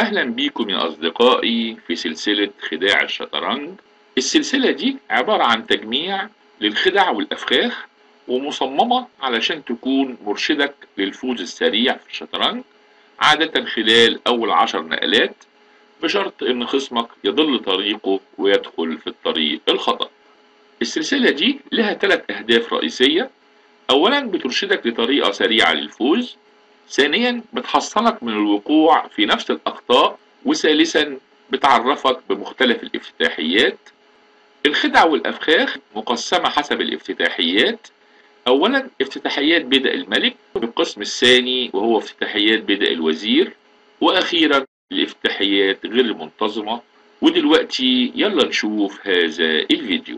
أهلا بيكم يا أصدقائي في سلسلة خداع الشطرنج السلسلة دي عبارة عن تجميع للخدع والأفخاخ ومصممة علشان تكون مرشدك للفوز السريع في الشطرنج عادة خلال أول عشر نقلات بشرط إن خصمك يضل طريقه ويدخل في الطريق الخطأ السلسلة دي لها ثلاث أهداف رئيسية أولا بترشدك لطريقة سريعة للفوز ثانيا بتحصنك من الوقوع في نفس الأخطاء وثالثا بتعرفك بمختلف الافتتاحيات الخدع والأفخاخ مقسمة حسب الافتتاحيات أولا افتتاحيات بدء الملك بالقسم الثاني وهو افتتاحيات بدء الوزير وأخيرا الافتتاحيات غير المنتظمة ودلوقتي يلا نشوف هذا الفيديو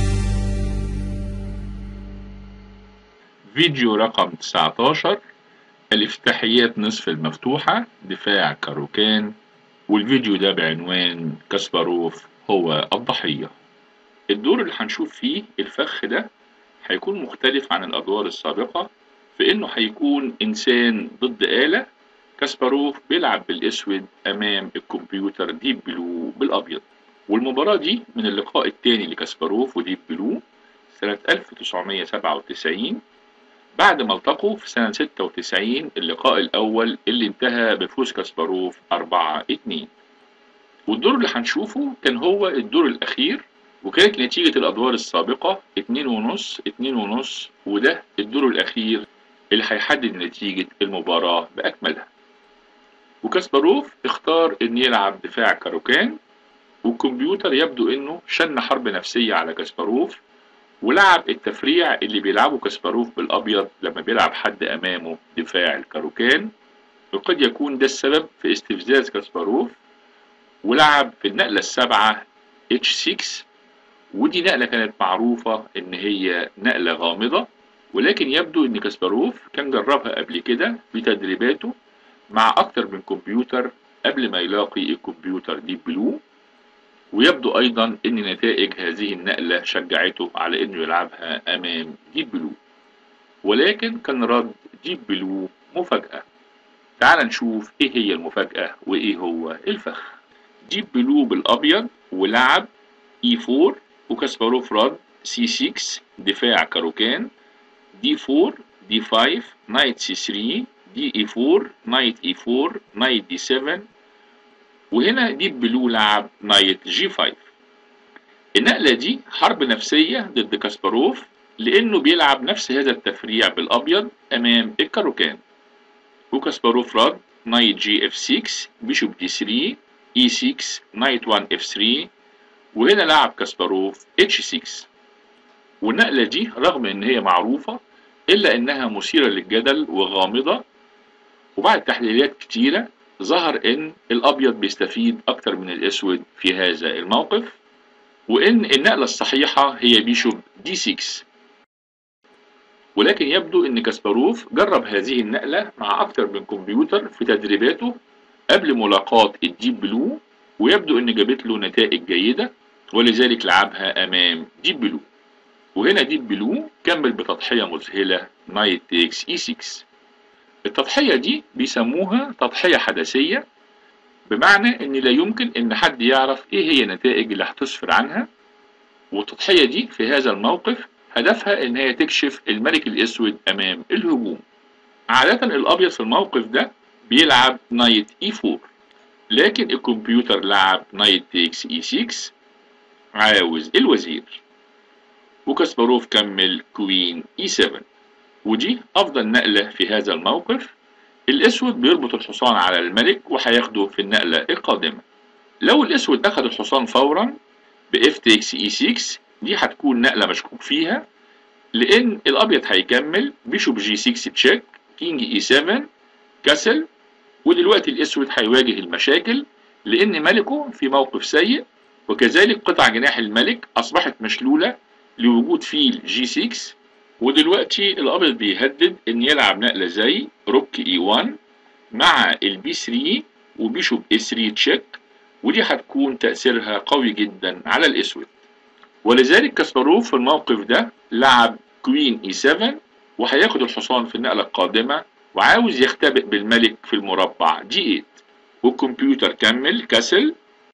فيديو رقم 19 الافتتاحيات نصف المفتوحة دفاع كاروكان والفيديو ده بعنوان كاسباروف هو الضحية الدور اللي هنشوف فيه الفخ ده هيكون مختلف عن الأدوار السابقة في إنه هيكون إنسان ضد آلة كاسباروف بيلعب بالأسود أمام الكمبيوتر ديب بلو بالأبيض والمباراة دي من اللقاء الثاني لكاسباروف وديب بلو سنة 1997 بعد ما التقوا في سنة 96 اللقاء الأول اللي انتهى بفوز كاسباروف 4-2 والدور اللي هنشوفه كان هو الدور الأخير وكانت نتيجة الأدوار السابقة 2 ونص 2 ونص وده الدور الأخير اللي هيحدد نتيجة المباراة بأكملها وكاسباروف اختار إن يلعب دفاع كاروكان والكمبيوتر يبدو إنه شن حرب نفسية على كاسباروف ولعب التفريع اللي بيلعبه كاسباروف بالأبيض لما بيلعب حد أمامه دفاع الكاروكان وقد يكون ده السبب في استفزاز كاسباروف ولعب في النقلة السابعة H6 ودي نقلة كانت معروفة إن هي نقلة غامضة ولكن يبدو إن كاسباروف كان جربها قبل كده في تدريباته مع أكتر من كمبيوتر قبل ما يلاقي الكمبيوتر ديب بلو ويبدو أيضا أن نتائج هذه النقلة شجعته على أنه يلعبها أمام ديب بلو ولكن كان رد ديب بلو مفاجأة تعال نشوف إيه هي المفاجأة وإيه هو الفخ ديب بلو بالأبيض ولعب E4 وكاسباروف رد C6 دفاع كاروكان D4 D5 نايت C3 DE4 نايت E4 نايت D7 وهنا ديب بلو لعب نايت جي 5 النقلة دي حرب نفسية ضد كاسباروف لأنه بيلعب نفس هذا التفريع بالأبيض أمام الكاروكان وكاسباروف رد نايت جي اف 6 بيشوب دي 3 اي 6 نايت 1 اف 3 وهنا لعب كاسباروف اتش 6 والنقلة دي رغم ان هي معروفة الا انها مثيرة للجدل وغامضة وبعد تحليلات كتيرة ظهر ان الابيض بيستفيد اكتر من الاسود في هذا الموقف وان النقلة الصحيحة هي بيشوب دي 6 ولكن يبدو ان كاسباروف جرب هذه النقلة مع اكتر من كمبيوتر في تدريباته قبل ملاقاة الديب بلو ويبدو ان جابت له نتائج جيدة ولذلك لعبها امام ديب بلو وهنا ديب بلو كمل بتضحية مذهلة نايت تيكس اي 6 التضحية دي بيسموها تضحية حدثية بمعنى ان لا يمكن ان حد يعرف ايه هي النتائج اللي هتسفر عنها والتضحية دي في هذا الموقف هدفها ان هي تكشف الملك الاسود امام الهجوم عادة الابيض في الموقف ده بيلعب نايت اي 4 لكن الكمبيوتر لعب نايت تيكس اي 6 عاوز الوزير وكاسباروف كمل كوين اي 7 ودي أفضل نقلة في هذا الموقف الأسود بيربط الحصان على الملك وهياخده في النقلة القادمة لو الأسود أخذ الحصان فورا ب ftx e6 دي هتكون نقلة مشكوك فيها لأن الأبيض هيكمل بيشوب جي 6 تشيك كينج اي 7 كسل ودلوقتي الأسود هيواجه المشاكل لأن ملكه في موقف سيء وكذلك قطع جناح الملك أصبحت مشلولة لوجود فيل جي 6 ودلوقتي الابيض بيهدد ان يلعب نقله زي روك اي 1 مع البي 3 وبيشوب اي 3 تشيك ودي هتكون تاثيرها قوي جدا على الاسود ولذلك كاسباروف في الموقف ده لعب كوين اي 7 وهياخد الحصان في النقله القادمه وعاوز يختبئ بالملك في المربع دي 8 والكمبيوتر كمل كسل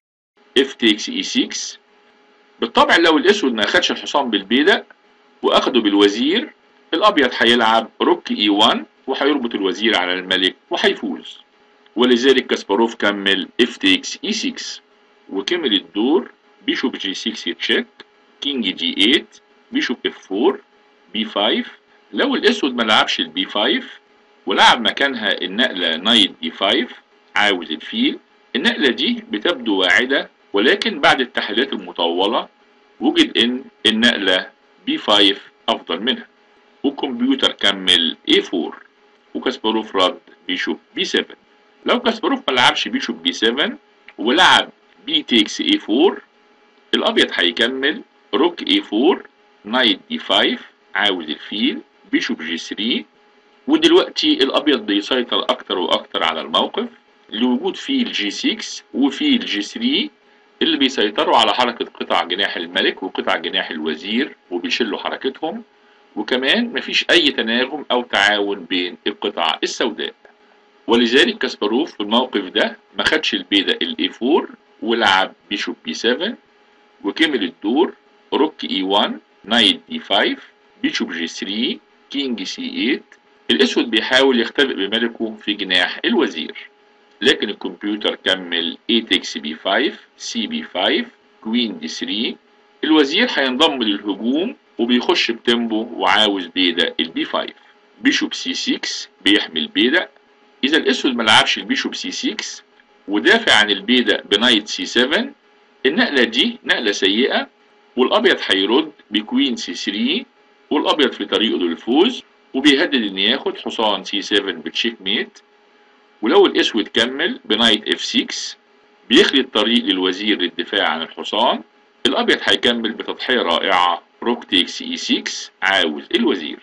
اف تيكس اي 6 بالطبع لو الاسود ما اخدش الحصان بالبيدق واخده بالوزير الابيض هيلعب روك اي 1 وهيربط الوزير على الملك وهيفوز ولذلك كاسباروف كمل اف تيكس اي 6 وكمل الدور بيشوب جي 6 يتشيك كينج جي 8 بيشوب اف 4 بي 5 لو الاسود ما لعبش البي 5 ولعب مكانها النقله نايت دي 5 عاوز الفيل النقله دي بتبدو واعده ولكن بعد التحليلات المطوله وجد ان النقله بي 5 افضل منها والكمبيوتر كمل A4 وكاسباروف رد بيشوب بي 7 لو كاسباروف ما لعبش بيشوب بي 7 ولعب بي تيكس A4 الابيض هيكمل روك A4 نايت دي 5 عاوز الفيل بيشوب جي 3 ودلوقتي الابيض بيسيطر اكتر واكتر على الموقف لوجود فيل جي 6 وفيل جي 3 اللي بيسيطروا على حركة قطع جناح الملك وقطع جناح الوزير وبيشلوا حركتهم وكمان مفيش أي تناغم أو تعاون بين القطع السوداء ولذلك كاسباروف في الموقف ده ما خدش البيدق الاي 4 ولعب بيشوب بي 7 وكمل الدور روك اي 1 نايت دي 5 بيشوب جي 3 كينج سي 8 الاسود بيحاول يختبئ بملكه في جناح الوزير لكن الكمبيوتر كمل A takes B5 C B5 كوين دي 3 الوزير هينضم للهجوم وبيخش بتيمبو وعاوز بيدق البي 5 بيشوب سي 6 بيحمي البيدق اذا الاسود ملعبش البيشوب سي 6 ودافع عن البيدق بنايت سي 7 النقلة دي نقلة سيئة والابيض هيرد بكوين سي 3 والابيض في طريقه للفوز وبيهدد ان ياخد حصان سي 7 بتشيك ميت ولو الاسود كمل بنايت اف 6 بيخلي الطريق للوزير للدفاع عن الحصان الابيض هيكمل بتضحية رائعة روك تيكس اي 6 عاوز الوزير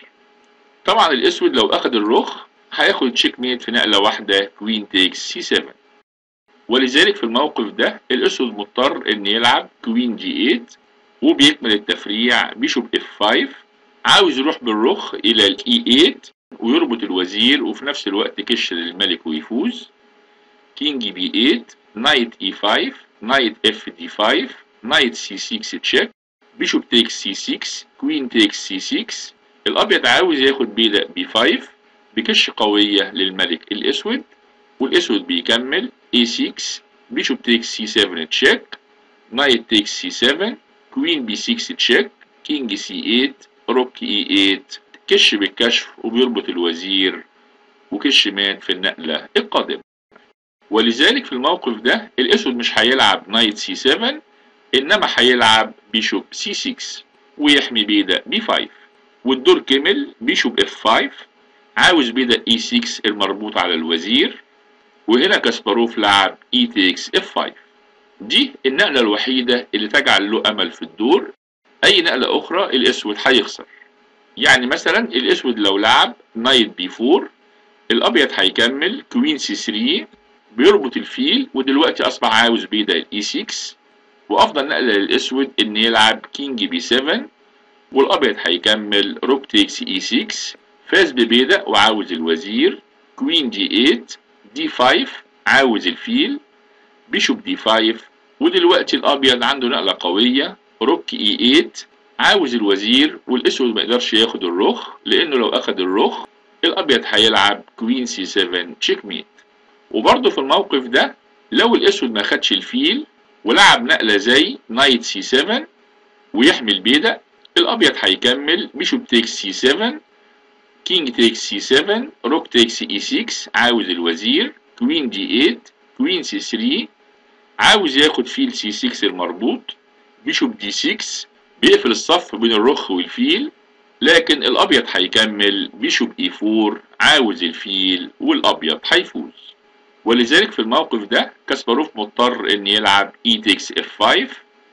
طبعا الاسود لو اخد الرخ هياخد تشيك ميت في نقلة واحدة كوين تيكس سي 7 ولذلك في الموقف ده الاسود مضطر ان يلعب كوين جي 8 وبيكمل التفريع بيشوب اف 5 عاوز يروح بالرخ الى الاي 8 ويربط الوزير وفي نفس الوقت كش للملك ويفوز كينج بي 8 نايت اي 5 نايت اف دي 5 نايت سي 6 تشيك بيشوب تيكس سي 6 كوين تيكس سي 6 الابيض عاوز ياخد بيدق بي 5 بكش قوية للملك الاسود والاسود بيكمل اي 6 بيشوب تيكس سي 7 تشيك نايت تيكس سي 7 كوين بي 6 تشيك كينج سي 8 روك اي 8 كش بالكشف وبيربط الوزير وكش مات في النقلة القادمة ولذلك في الموقف ده الاسود مش هيلعب نايت سي 7 انما هيلعب بيشوب سي 6 ويحمي بيدا بي 5 والدور كمل بيشوب اف 5 عاوز بيدا اي 6 المربوط على الوزير وهنا كاسباروف لعب اي تيكس اف 5 دي النقلة الوحيدة اللي تجعل له امل في الدور اي نقلة اخرى الاسود هيخسر يعني مثلا الاسود لو لعب نايت بي 4 الابيض هيكمل كوين سي 3 بيربط الفيل ودلوقتي اصبح عاوز بيدا الاي 6 وافضل نقله للاسود ان يلعب كينج بي 7 والابيض هيكمل روك تيكس اي 6 فاز ببيدا وعاوز الوزير كوين جي 8 دي 5 عاوز الفيل بيشوب دي 5 ودلوقتي الابيض عنده نقله قويه روك اي 8 عاوز الوزير والاسود ما يقدرش ياخد الرخ لانه لو اخد الرخ الابيض هيلعب كوين سي 7 تشيك ميت وبرضه في الموقف ده لو الاسود ما خدش الفيل ولعب نقله زي نايت سي 7 ويحمي البيدق الابيض هيكمل بيشوب تيكس سي 7 كينج تيكس سي 7 روك تيكس اي 6 عاوز الوزير كوين جي 8 كوين سي 3 عاوز ياخد فيل سي 6 المربوط بيشوب دي 6 بيقفل الصف بين الرخ والفيل لكن الابيض هيكمل بيشوب اي 4 عاوز الفيل والابيض هيفوز ولذلك في الموقف ده كاسباروف مضطر ان يلعب اي تيكس اف 5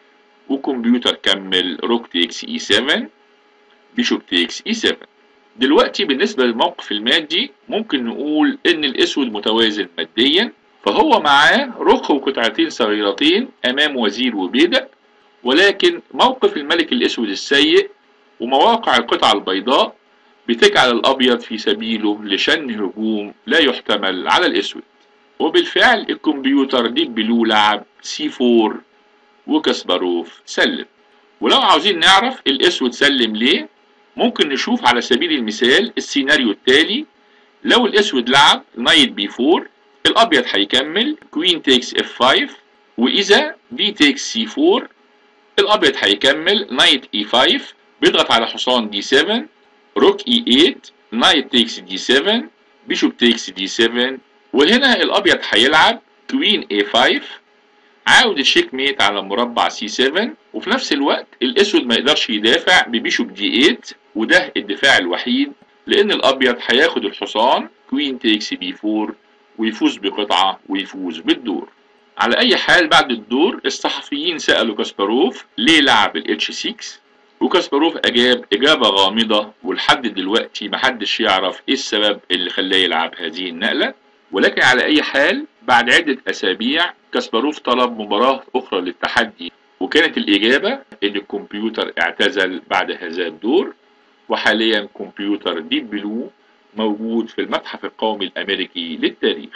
وكمبيوتر كمل روك تيكس اي 7 بيشوب تيكس اي 7 دلوقتي بالنسبة للموقف المادي ممكن نقول ان الاسود متوازن ماديا فهو معاه رخ وقطعتين صغيرتين امام وزير وبيدق ولكن موقف الملك الاسود السيء ومواقع القطعة البيضاء بتجعل الابيض في سبيله لشن هجوم لا يحتمل على الاسود وبالفعل الكمبيوتر ديب بلو لعب سي 4 وكاسباروف سلم ولو عاوزين نعرف الاسود سلم ليه ممكن نشوف على سبيل المثال السيناريو التالي لو الاسود لعب نايت بي 4 الابيض هيكمل كوين تيكس اف 5 واذا دي تيكس سي 4 الابيض هيكمل نايت اي 5 بيضغط على حصان دي 7 روك اي 8 نايت تيكس دي 7 بيشوب تيكس دي 7 وهنا الابيض هيلعب كوين اي 5 عاود الشيك ميت على مربع سي 7 وفي نفس الوقت الاسود ما يقدرش يدافع ببيشوب دي 8 وده الدفاع الوحيد لان الابيض هياخد الحصان كوين تيكس بي 4 ويفوز بقطعة ويفوز بالدور على اي حال بعد الدور الصحفيين سألوا كاسباروف ليه لعب الاتش 6 وكاسباروف اجاب اجابة غامضة ولحد دلوقتي محدش يعرف ايه السبب اللي خلاه يلعب هذه النقلة ولكن على اي حال بعد عدة اسابيع كاسباروف طلب مباراة اخرى للتحدي وكانت الاجابة ان الكمبيوتر اعتزل بعد هذا الدور وحاليا كمبيوتر ديب بلو موجود في المتحف القومي الامريكي للتاريخ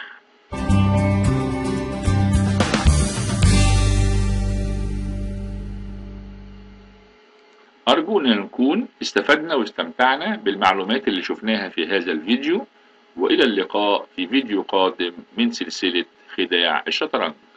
أرجونا نكون استفدنا واستمتعنا بالمعلومات اللي شفناها في هذا الفيديو وإلى اللقاء في فيديو قادم من سلسلة خداع الشطرنج